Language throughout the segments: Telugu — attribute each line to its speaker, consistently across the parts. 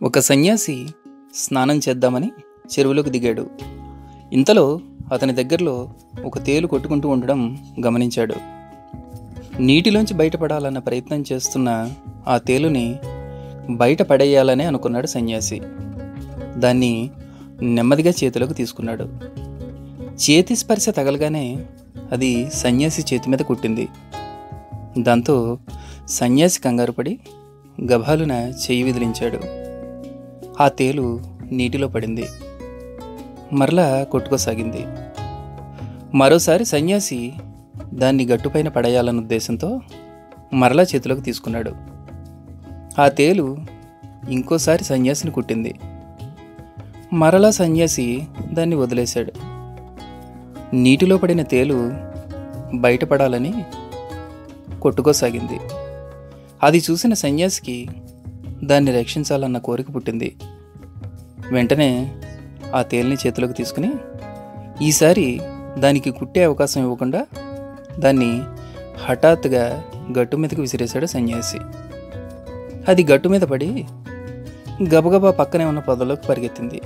Speaker 1: ఒక సన్యాసి స్నానం చేద్దామని చెరువులోకి దిగాడు ఇంతలో అతని దగ్గరలో ఒక తేలు కొట్టుకుంటూ ఉండడం గమనించాడు నీటిలోంచి బయటపడాలన్న ప్రయత్నం చేస్తున్న ఆ తేలుని బయట పడేయాలని అనుకున్నాడు సన్యాసి దాన్ని నెమ్మదిగా చేతిలోకి తీసుకున్నాడు చేతి స్పర్శ తగలగానే అది సన్యాసి చేతి మీద కుట్టింది దాంతో సన్యాసి కంగారు పడి గభాలున చెయ్యి విదిలించాడు ఆ తేలు నీటిలో పడింది మరలా కొట్టుకోసాగింది మరోసారి సన్యాసి దాన్ని గట్టుపైన పడేయాలన్న ఉద్దేశంతో మరలా చేతిలోకి తీసుకున్నాడు ఆ తేలు ఇంకోసారి సన్యాసిని కుట్టింది మరలా సన్యాసి దాన్ని వదిలేశాడు నీటిలో పడిన తేలు బయటపడాలని కొట్టుకోసాగింది అది చూసిన సన్యాసికి దాన్ని రక్షించాలన్న కోరిక పుట్టింది వెంటనే ఆ తేలిని చేతిలోకి తీసుకుని ఈసారి దానికి కుట్టే అవకాశం ఇవ్వకుండా దాన్ని హఠాత్తుగా గట్టు మీదకి విసిరేశాడు సన్యాసి అది గట్టు మీద పడి గబగబా పక్కనే ఉన్న పొదలోకి పరిగెత్తింది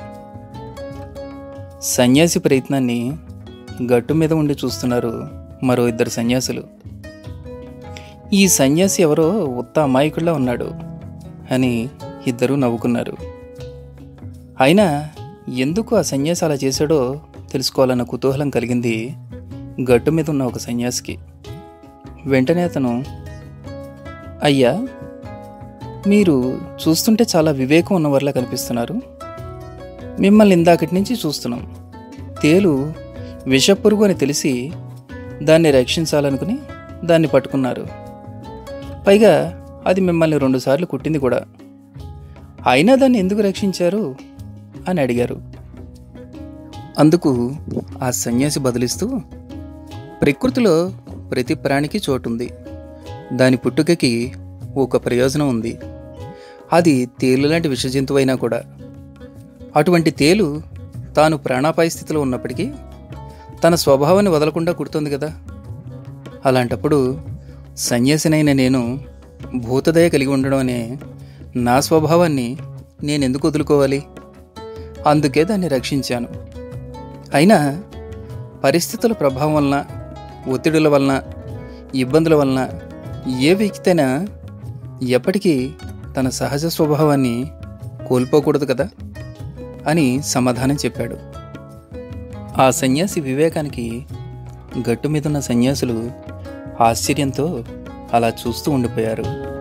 Speaker 1: సన్యాసి ప్రయత్నాన్ని గట్టు మీద ఉండి చూస్తున్నారు మరో ఇద్దరు సన్యాసులు ఈ సన్యాసి ఎవరో ఉత్త అమాయకుల్లా ఉన్నాడు అని ఇద్దరూ నవ్వుకున్నారు అయినా ఎందుకు ఆ సన్యాసి అలా చేశాడో తెలుసుకోవాలన్న కుతూహలం కలిగింది గట్టు మీద ఉన్న ఒక సన్యాసికి వెంటనే అతను అయ్యా మీరు చూస్తుంటే చాలా వివేకం ఉన్నవారిలా కనిపిస్తున్నారు మిమ్మల్ని ఇందాకటి నుంచి చూస్తున్నాం తేలు విషపురుగు అని తెలిసి దాన్ని రక్షించాలనుకుని దాన్ని పట్టుకున్నారు పైగా అది మిమ్మల్ని రెండుసార్లు కుట్టింది కూడా అయినా దాన్ని ఎందుకు రక్షించారు అని అడిగారు అందుకు ఆ సన్యాసి బదిలిస్తూ ప్రకృతిలో ప్రతి ప్రాణికి చోటుంది దాని పుట్టుకకి ఒక ప్రయోజనం ఉంది అది తేలు లాంటి విషజంతువైనా కూడా అటువంటి తేలు తాను ప్రాణాపాయ స్థితిలో ఉన్నప్పటికీ తన స్వభావాన్ని వదలకుండా కుడుతుంది కదా అలాంటప్పుడు సన్యాసినైన నేను భూతదయ కలిగి ఉండడం అనే నా స్వభావాన్ని నేను ఎందుకు వదులుకోవాలి అందుకే దాన్ని రక్షించాను అయినా పరిస్థితుల ప్రభావం వలన ఒత్తిడుల వలన ఇబ్బందుల వలన ఏ వ్యక్తైనా ఎప్పటికీ తన సహజ స్వభావాన్ని కోల్పోకూడదు కదా అని సమాధానం చెప్పాడు ఆ సన్యాసి వివేకానికి గట్టు మీదున్న సన్యాసులు ఆశ్చర్యంతో అలా చూస్తూ ఉండిపోయారు